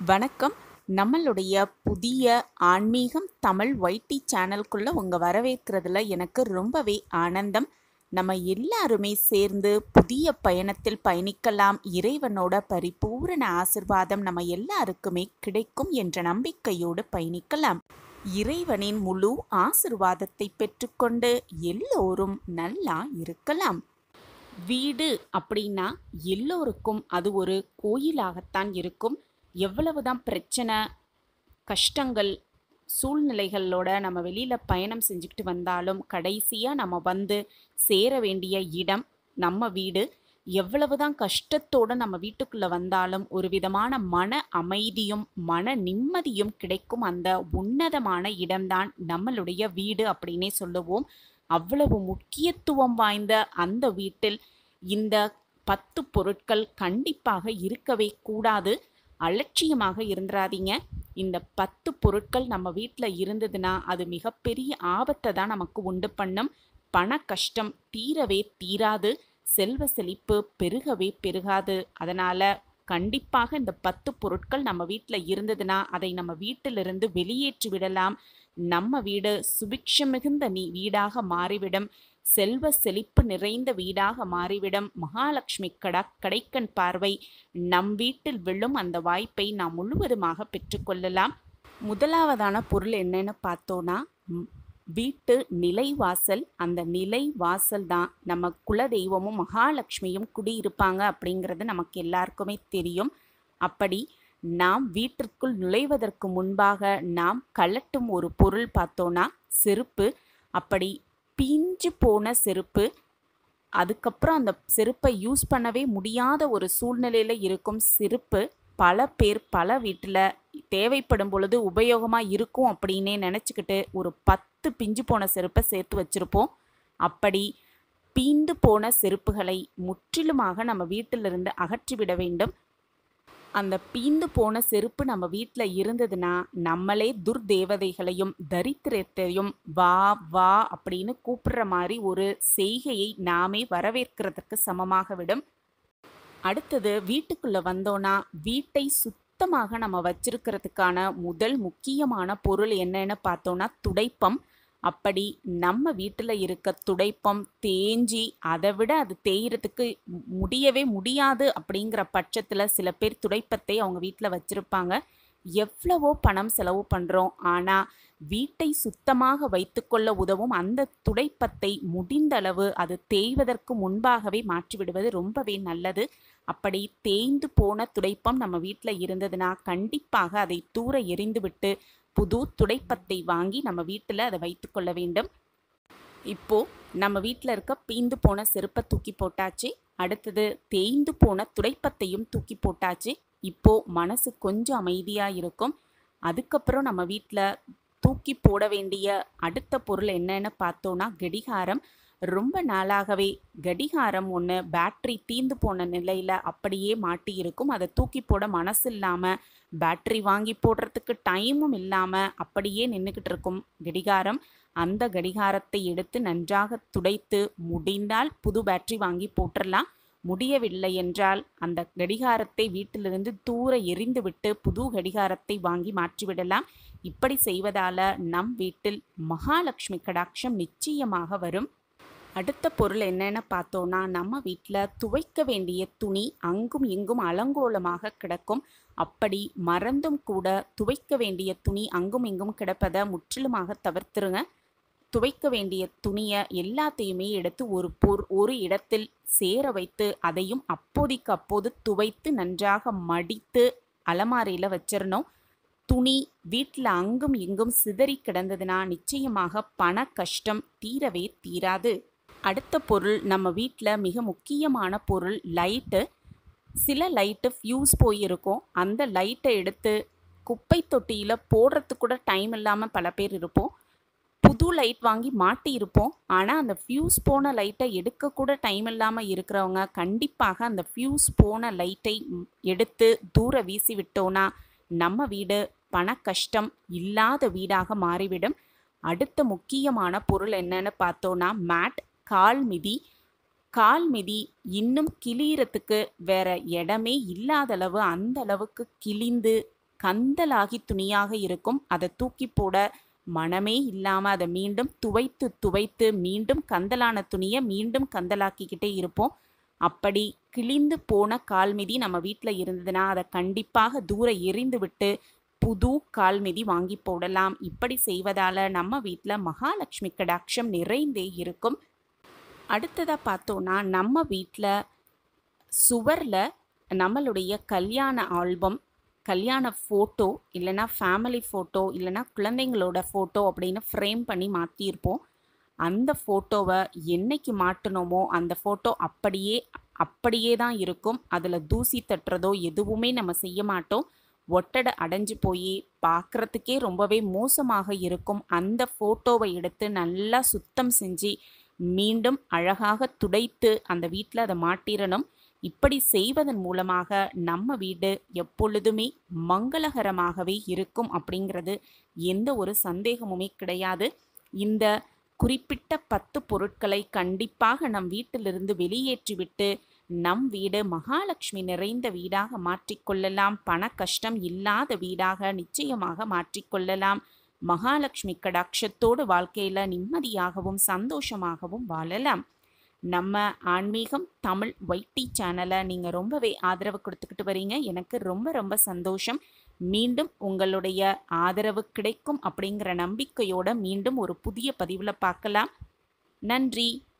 வணக்கம் நம்மளுடைய புதிய ஆன்மீகம் தமிழ் ஒய்டி சேனலுக்குள்ளே உங்கள் வரவேற்கிறதுல எனக்கு ரொம்பவே ஆனந்தம் நம்ம எல்லாருமே சேர்ந்து புதிய பயணத்தில் பயணிக்கலாம் இறைவனோட பரிபூரண ஆசிர்வாதம் நம்ம எல்லாருக்குமே கிடைக்கும் என்ற நம்பிக்கையோடு பயணிக்கலாம் இறைவனின் முழு ஆசிர்வாதத்தை பெற்றுக்கொண்டு எல்லோரும் நல்லா இருக்கலாம் வீடு அப்படின்னா எல்லோருக்கும் அது ஒரு கோயிலாகத்தான் இருக்கும் எவ்வளவுதான் பிரச்சனை கஷ்டங்கள் சூழ்நிலைகளோட நம்ம வெளியில் பயணம் செஞ்சுக்கிட்டு வந்தாலும் கடைசியாக நம்ம வந்து சேர வேண்டிய இடம் நம்ம வீடு எவ்வளவுதான் கஷ்டத்தோடு நம்ம வீட்டுக்குள்ளே வந்தாலும் ஒரு விதமான மன அமைதியும் மன நிம்மதியும் கிடைக்கும் அந்த உன்னதமான இடம்தான் நம்மளுடைய வீடு அப்படின்னே சொல்லுவோம் அவ்வளவு முக்கியத்துவம் வாய்ந்த அந்த வீட்டில் இந்த பத்து பொருட்கள் கண்டிப்பாக இருக்கவே கூடாது அலட்சியமாக இருந்துடாதீங்க இந்த பத்து பொருட்கள் நம்ம வீட்டில் இருந்ததுன்னா அது மிகப்பெரிய ஆபத்தை தான் நமக்கு உண்டு பண்ணும் பண கஷ்டம் தீரவே தீராது செல்வ செழிப்பு பெருகவே பெருகாது அதனால் கண்டிப்பாக இந்த பத்து பொருட்கள் நம்ம வீட்டில் இருந்ததுன்னா அதை நம்ம வீட்டிலிருந்து வெளியேற்றி விடலாம் நம்ம வீடு சுபிக்ஷம் மிகுந்த நீ வீடாக மாறிவிடும் செல்வ செழிப்பு நிறைந்த வீடாக மாறிவிடும் மகாலட்சுமி கடா கடைக்கண் பார்வை நம் வீட்டில் விழும் அந்த வாய்ப்பை நாம் முழுவதுமாக பெற்றுக்கொள்ளலாம் முதலாவதான பொருள் என்னன்னு பார்த்தோன்னா ம், வீட்டு நிலைவாசல் அந்த நிலை வாசல் தான் நம்ம குலதெய்வமும் மகாலட்சுமியும் குடியிருப்பாங்க அப்படிங்கிறது நமக்கு எல்லாருக்குமே தெரியும் அப்படி நாம் வீட்டிற்குள் நுழைவதற்கு முன்பாக நாம் கழட்டும் ஒரு பொருள் பார்த்தோன்னா செருப்பு அப்படி பிஞ்சு போன செருப்பு அதுக்கப்புறம் அந்த செருப்பை யூஸ் பண்ணவே முடியாத ஒரு சூழ்நிலையில் இருக்கும் செருப்பு பல பேர் பல வீட்டில் தேவைப்படும் பொழுது உபயோகமாக இருக்கும் அப்படின்னே நினச்சிக்கிட்டு ஒரு பத்து பிஞ்சு போன செருப்பை சேர்த்து வச்சுருப்போம் அப்படி பீந்து போன செருப்புகளை முற்றிலுமாக நம்ம வீட்டிலிருந்து அகற்றிவிட வேண்டும் அந்த பீந்து போன செருப்பு நம்ம வீட்டில் இருந்ததுன்னா நம்மளே துர்தேவதைகளையும் தரித்திரத்தையும் வா வா அப்படின்னு கூப்பிடுற மாதிரி ஒரு செய்கையை நாமே வரவேற்கிறதுக்கு சமமாக விடும் அடுத்தது வீட்டுக்குள்ளே வந்தோன்னா வீட்டை சுத்தமாக நம்ம வச்சிருக்கிறதுக்கான முதல் முக்கியமான பொருள் என்னன்னு பார்த்தோன்னா துடைப்பம் அப்படி நம்ம வீட்டில் இருக்க துடைப்பம் தேஞ்சி அதை விட அது தேய்கிறதுக்கு மு- முடியவே முடியாது அப்படிங்கிற பட்சத்தில் சில பேர் துடைப்பத்தை அவங்க வீட்டில் வச்சுருப்பாங்க எவ்வளவோ பணம் செலவு பண்ணுறோம் ஆனால் வீட்டை சுத்தமாக வைத்துக்கொள்ள உதவும் அந்த துடைப்பத்தை முடிந்த அளவு அது தேய்வதற்கு முன்பாகவே மாற்றிவிடுவது ரொம்பவே நல்லது அப்படி தேய்ந்து போன துடைப்பம் நம்ம வீட்டில் இருந்ததுன்னா கண்டிப்பாக அதை தூர எறிந்துவிட்டு புது துடைப்பத்தை வாங்கி நம்ம வீட்டில் அதை வைத்துக்கொள்ள வேண்டும் இப்போ நம்ம வீட்டில் இருக்க பீந்து போன செருப்பை தூக்கி போட்டாச்சு அடுத்தது தேய்ந்து போன துடைப்பத்தையும் தூக்கி போட்டாச்சு இப்போ மனசு கொஞ்சம் அமைதியாக இருக்கும் அதுக்கப்புறம் நம்ம வீட்டில் தூக்கி போட வேண்டிய அடுத்த பொருள் என்னன்னு பார்த்தோன்னா கடிகாரம் ரொம்ப நாளாகவே கடிகாரம் ஒன்று பேட்டரி தீந்து போன நிலையில் அப்படியே மாட்டி இருக்கும் அதை தூக்கி போட மனசு இல்லாமல் பேட்டரி வாங்கி போடுறதுக்கு டைமும் இல்லாமல் அப்படியே நின்றுக்கிட்டு இருக்கும் கடிகாரம் அந்த கடிகாரத்தை எடுத்து நன்றாக துடைத்து முடிந்தால் புது பேட்டரி வாங்கி போட்டுடலாம் முடியவில்லை என்றால் அந்த கடிகாரத்தை வீட்டிலிருந்து தூர எறிந்துவிட்டு புது கடிகாரத்தை வாங்கி மாற்றிவிடலாம் இப்படி செய்வதால் நம் வீட்டில் மகாலட்சுமி கடாட்சம் நிச்சயமாக வரும் அடுத்த பொருள் என்னன்னு பார்த்தோன்னா நம்ம வீட்டில் துவைக்க வேண்டிய துணி அங்கும் இங்கும் அலங்கோலமாக கிடக்கும் அப்படி மறந்தும் கூட துவைக்க வேண்டிய துணி அங்கும் இங்கும் கிடப்பதை முற்றிலுமாக தவிர்த்துருங்க துவைக்க வேண்டிய துணியை எல்லாத்தையுமே எடுத்து ஒரு பொர் ஒரு இடத்தில் சேர வைத்து அதையும் அப்போதைக்கு அப்போது துவைத்து நன்றாக மடித்து அலமாரியில் வச்சிடணும் துணி வீட்டில் அங்கும் இங்கும் சிதறி கிடந்ததுன்னா நிச்சயமாக பண கஷ்டம் தீரவே தீராது அடுத்த பொருள் நம்ம வீட்டில் மிக முக்கியமான பொருள் லைட்டு சில லைட்டு ஃப்யூஸ் போயிருக்கும் அந்த லைட்டை எடுத்து குப்பை தொட்டியில் போடுறதுக்கு கூட டைம் இல்லாமல் பல பேர் இருப்போம் புது லைட் வாங்கி மாட்டி இருப்போம் ஆனால் அந்த ஃப்யூஸ் போன லைட்டை எடுக்க கூட டைம் இல்லாமல் இருக்கிறவங்க கண்டிப்பாக அந்த ஃப்யூஸ் போன லைட்டை ம், எடுத்து தூர வீசி விட்டோன்னா நம்ம வீடு பண கஷ்டம் இல்லாத வீடாக மாறிவிடும் அடுத்த முக்கியமான பொருள் என்னன்னு பார்த்தோன்னா மேட் கால் மிதி கால் மிதி இன்னும் கிளியறதுக்கு வேற இடமே இல்லாத அளவு அந்த அளவுக்கு கிழிந்து கந்தலாகி துணியாக இருக்கும் அதை தூக்கி போட மனமே இல்லாமல் அதை மீண்டும் துவைத்து துவைத்து மீண்டும் கந்தலான துணியை மீண்டும் கந்தலாக்கிக்கிட்டே இருப்போம் அப்படி கிழிந்து போன கால்மிதி நம்ம வீட்டில் இருந்ததுன்னா அதை கண்டிப்பாக தூர எறிந்து விட்டு புது கால்மிதி வாங்கி போடலாம் இப்படி செய்வதால் நம்ம வீட்டில் மகாலட்சுமி கடாட்சம் நிறைந்தே இருக்கும் அடுத்ததாக பார்த்தோன்னா நம்ம வீட்டில் சுவரில் நம்மளுடைய கல்யாண ஆல்பம் கல்யாண ஃபோட்டோ இல்லைனா ஃபேமிலி ஃபோட்டோ இல்லைனா குழந்தைங்களோட ஃபோட்டோ அப்படின்னு ஃப்ரேம் பண்ணி மாற்றியிருப்போம் அந்த ஃபோட்டோவை என்னைக்கு மாட்டினோமோ அந்த ஃபோட்டோ அப்படியே அப்படியே தான் இருக்கும் அதில் தூசி தட்டுறதோ எதுவுமே நம்ம செய்ய மாட்டோம் ஒட்டடை அடைஞ்சு போய் பார்க்குறதுக்கே ரொம்பவே மோசமாக இருக்கும் அந்த ஃபோட்டோவை எடுத்து நல்லா சுத்தம் செஞ்சு மீண்டும் அழகாக துடைத்து அந்த வீட்டில் அதை மாட்டிடணும் இப்படி செய்வதன் மூலமாக நம்ம வீடு எப்பொழுதுமே மங்களகரமாகவே இருக்கும் அப்படிங்கிறது எந்த ஒரு சந்தேகமுமே கிடையாது இந்த குறிப்பிட்ட பத்து பொருட்களை கண்டிப்பாக நம் வீட்டிலிருந்து வெளியேற்றிவிட்டு நம் வீடு மகாலட்சுமி நிறைந்த வீடாக மாற்றிக்கொள்ளலாம் பண கஷ்டம் இல்லாத வீடாக நிச்சயமாக மாற்றிக்கொள்ளலாம் மகாலட்சுமி கடாட்சத்தோடு வாழ்க்கையில் நிம்மதியாகவும் சந்தோஷமாகவும் வாழலாம் நம்ம ஆன்மீகம் தமிழ் வைட்டி சேனலை நீங்கள் ரொம்பவே ஆதரவு கொடுத்துக்கிட்டு வரீங்க எனக்கு ரொம்ப ரொம்ப சந்தோஷம் மீண்டும் உங்களுடைய ஆதரவு கிடைக்கும் அப்படிங்கிற நம்பிக்கையோட மீண்டும் ஒரு புதிய பதிவில் பார்க்கலாம் நன்றி